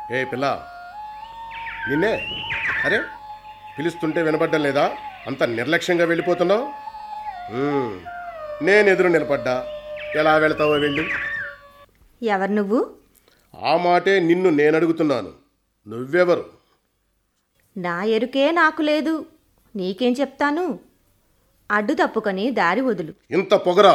ఏ పిల్ల నిన్నే అరే పిలుస్తుంటే వినపడ్డం లేదా అంత నిర్లక్ష్యంగా వెళ్ళిపోతున్నావు ఉమ్, నేను ఎదురు నిలబడ్డా ఎలా వెళ్తావో వెళ్ళు ఎవరు నువ్వు ఆ మాటే నిన్ను నేను అడుగుతున్నాను నువ్వెవరు నా ఎరుకే నాకు లేదు నీకేం చెప్తాను అడ్డు తప్పుకొని దారి వదులు ఇంత పొగరా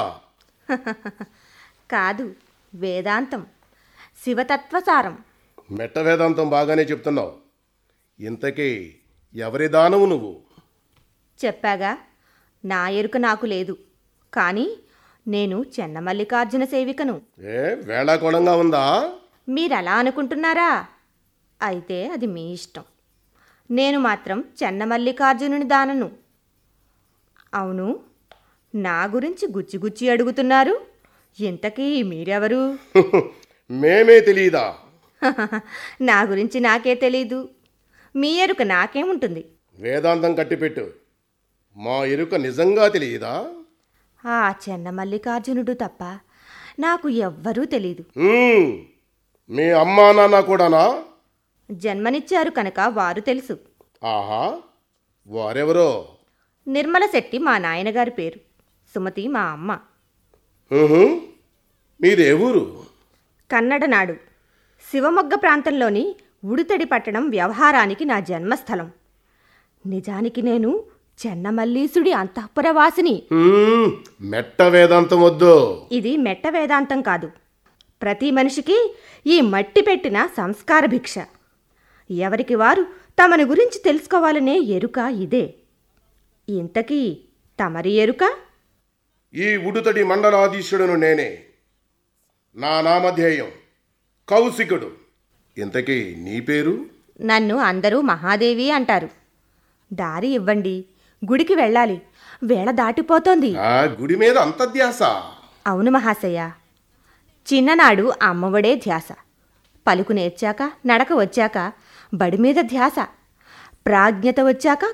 కాదు వేదాంతం శివతత్వసారం మెట్ట వేదాంతం బాగానే చెప్తున్నావు ఇంతకీ ఎవరి దానవు నువ్వు చెప్పాగా నా ఎరుక నాకు లేదు కానీ నేను చెన్నమల్లికార్జున సేవికను ఏ వేళాకోళంగా ఉందా మీరలా అనుకుంటున్నారా అయితే అది మీ ఇష్టం నేను మాత్రం చెన్నమల్లికార్జునుని దానను అవును నా గురించి గుచ్చి గుచ్చి అడుగుతున్నారు ఇంతకీ మీరెవరు మేమే తెలియదా నా గురించి నాకే తెలీదు మీ ఎరుక నాకేముంటుంది వేదాంతం కట్టిపెట్టు మా ఎరుక నిజంగా తెలియదా ఆ చెన్నమల్లికార్జునుడు తప్ప నాకు ఎవ్వరూ తెలీదు ఉమ్, మీ అమ్మా నాన్న కూడానా జన్మనిచ్చారు కనుక వారు తెలుసు ఆహా వారెవరో నిర్మల శెట్టి మా నాయనగారి పేరు సుమతి మా అమ్మ ఉహు, మీదే ఊరు కన్నడ నాడు శివమొగ్గ ప్రాంతంలోని ఉడితడి పట్టణం వ్యవహారానికి నా జన్మస్థలం నిజానికి నేను చెన్నమల్లీసుడి అంతఃపురవాసిని ఉమ్, మెట్ట వేదాంతం వద్దు ఇది మెట్ట వేదాంతం కాదు ప్రతి మనిషికి ఈ మట్టి పెట్టిన సంస్కార భిక్ష ఎవరికి వారు తమని గురించి తెలుసుకోవాలనే ఎరుక ఇదే ఇంతకీ తమరి ఎరుక ఈ ఉడుతడి మండలాధీశుడును నేనే నా నామధేయం కౌశికుడు ఇంతకీ నీ పేరు నన్ను అందరూ మహాదేవి అంటారు దారి ఇవ్వండి గుడికి వెళ్ళాలి వేళ దాటిపోతోంది ఆ గుడి మీద అంత ధ్యాస అవును మహాశయ చిన్ననాడు అమ్మఒడే ధ్యాస పలుకు నేర్చాక నడక వచ్చాక బడి మీద ధ్యాస ప్రాజ్ఞత వచ్చాక